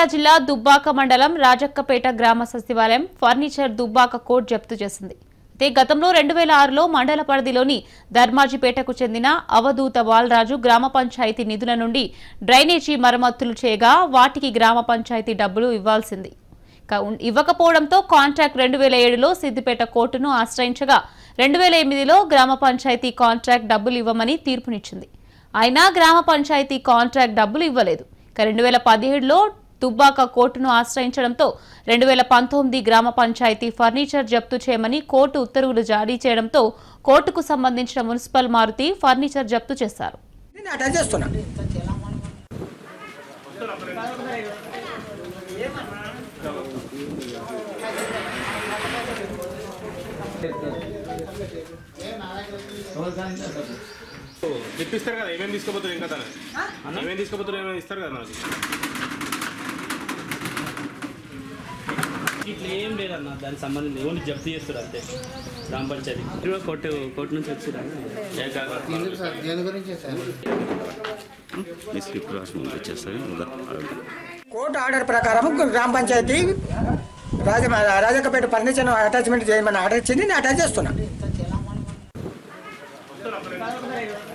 జిల్లా దుబ్బాక మండలం రాజక్కపేట గ్రామ సచివాలయం ఫర్నిచర్ దుబ్బాక కోర్టు జప్తు చేసింది అయితే గతంలో రెండు వేల ఆరులో మండల పరిధిలోని ధర్మాజిపేటకు చెందిన అవధూత బాలరాజు గ్రామ పంచాయతీ నిధుల నుండి డ్రైనేజీ మరమ్మతులు చేయగా వాటికి గ్రామ పంచాయతీ డబ్బులు ఇవ్వాల్సింది క- ఉన్- ఇవ్వకపోవడంతో కాంట్రాక్ట్ రెండు వేల ఏడులో సిద్దిపేట కోర్టును ఆశ్రయించగా రెండు వేల ఎనిమిదిలో గ్రామ పంచాయతీ కాంట్రాక్ట్ డబ్బులు ఇవ్వమని తీర్పునిచ్చింది అయినా గ్రామ పంచాయతీ కాంట్రాక్ట్ డబ్బులు ఇవ్వలేదు ఇక రెండు వేల పదిహేడులో దుబ్బాక కోర్టును ఆశ్రయించడంతో రెండు వేల పంతొమ్మిది గ్రామ పంచాయతీ ఫర్నిచర్ జప్తు చేయమని కోర్టు ఉత్తర్వులు జారీ చేయడంతో కోర్టుకు సంబంధించిన మున్సిపల్ మారుతి ఫర్నిచర్ జప్తు చేశారు నేను అటాచ్ చేస్తున్నా తెప్పిస్తారు కదా ఏమేమి తీసుకోపోతారు ఇంకా తన ఏమేమి తీసుకోపోతారు ఏమేమి ఇస్తారు కదా మనకి ఇట్లా ఏం లేదన్న దానికి సంబంధం లేదు ఓన్లీ జప్తు చేస్తారు అంతే గ్రామ పంచాయతీ ఇరవై కోర్టు కోర్టు నుంచి వచ్చిరా ఎందుకు సార్ దేని గురించి సార్ మీ స్క్రిప్ట్ రాసి పంపించేస్తాను ఉదా కోర్టు ఆర్డర్ ప్రకారం గ్రామ పంచాయతీ రాజ రాజకపేట ఫర్నిచర్ అటాచ్మెంట్ చేయమని ఆర్డర్ ఇచ్చింది నేను అటాచ్ చేస్తున్నా